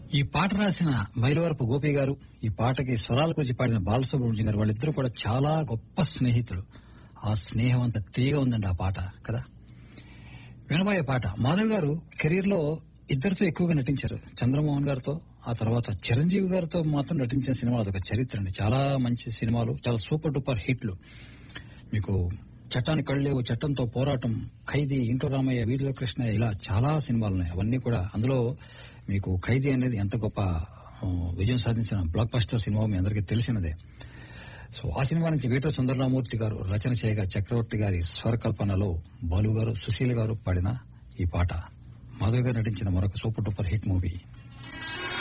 ఈ పాట రాసిన మైలవరపు గోపి గారు ఈ పాటకి స్వరాలు గురించి పాడిన బాలసుబ్రహ్మణ్యం గారు వాళ్ళిద్దరూ కూడా చాలా గొప్ప స్నేహితులు ఆ స్నేహం అంత తీగ ఉందండి ఆ పాట కదా వినబోయే పాట మాధవ్ గారు కెరీర్ లో ఇద్దరితో ఎక్కువగా నటించారు చంద్రమోహన్ గారితో ఆ తర్వాత చిరంజీవి గారితో మాత్రం నటించిన సినిమాలు అదొక చరిత్ర అండి చాలా మంచి సినిమాలు చాలా సూపర్ డూపర్ హిట్లు మీకు చట్టాన్ని కళ్ళేవు చట్టంతో పోరాటం ఖైదీ ఇంట్లో రామయ్య వీధిలో కృష్ణ ఇలా చాలా సినిమాలు ఉన్నాయి అవన్నీ కూడా అందులో మీకు ఖైదీ అనేది ఎంత గొప్ప ఆ, విజయం సాధించిన బ్లాక్ బస్టర్ సినిమా మీ అందరికీ తెలిసినదే సో ఆ సినిమా నుంచి వీట సుందరరామూర్తి గారు రచన చేయగా చక్రవర్తి గారి స్వరకల్పనలో బాలు గారు సుశీల్ గారు పాడిన ఈ పాట మాధవ్ గారు నటించిన మరొక సూపర్ డూపర్ హిట్ మూవీ